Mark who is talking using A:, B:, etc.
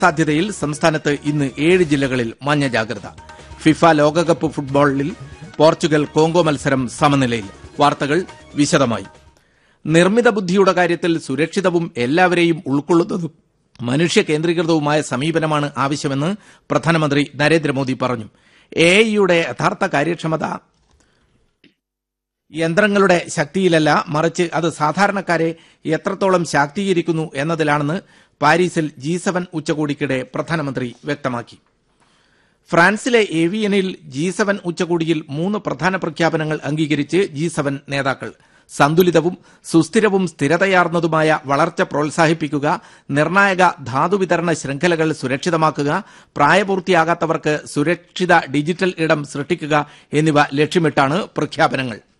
A: സാധ്യതയിൽ സംസ്ഥാനത്ത് ഇന്ന് ഏഴ് ജില്ലകളിൽ മഞ്ഞ ജാഗ്രത ഫിഫ ലോകകപ്പ് ഫുട്ബോളിൽ പോർച്ചുഗൽ കോങ്കോ മത്സരം സമനിലയിൽ വാർത്തകൾ വിശദമായി നിർമ്മിത ബുദ്ധിയുടെ കാര്യത്തിൽ സുരക്ഷിതവും എല്ലാവരെയും ഉൾക്കൊള്ളുന്നതും മനുഷ്യ കേന്ദ്രീകൃതവുമായ സമീപനമാണ് ആവശ്യമെന്ന് പ്രധാനമന്ത്രി നരേന്ദ്രമോദി പറഞ്ഞു എ ഐയുടെ യഥാർത്ഥ കാര്യക്ഷമത യന്ത്രങ്ങളുടെ ശക്തിയിലല്ല മറിച്ച് അത് സാധാരണക്കാരെ എത്രത്തോളം ശാക്തീകരിക്കുന്നു എന്നതിലാണെന്ന് പാരീസിൽ ജി സെവൻ ഉച്ചകോടിക്കിടെ പ്രധാനമന്ത്രി വ്യക്തമാക്കി ഫ്രാൻസിലെ ഏവിയനിൽ ജി സെവൻ ഉച്ചകോടിയിൽ മൂന്ന് പ്രധാന പ്രഖ്യാപനങ്ങൾ അംഗീകരിച്ച് ജി സെവൻ നേതാക്കൾ സന്തുലിതവും സുസ്ഥിരവും സ്ഥിരതയാർന്നതുമായ വളർച്ച പ്രോത്സാഹിപ്പിക്കുക നിർണായക ധാതുവിതരണ ശൃംഖലകൾ സുരക്ഷിതമാക്കുക പ്രായപൂർത്തിയാകാത്തവർക്ക് സുരക്ഷിത ഡിജിറ്റൽ ഇടം സൃഷ്ടിക്കുക എന്നിവ ലക്ഷ്യമിട്ടാണ് പ്രഖ്യാപനങ്ങൾ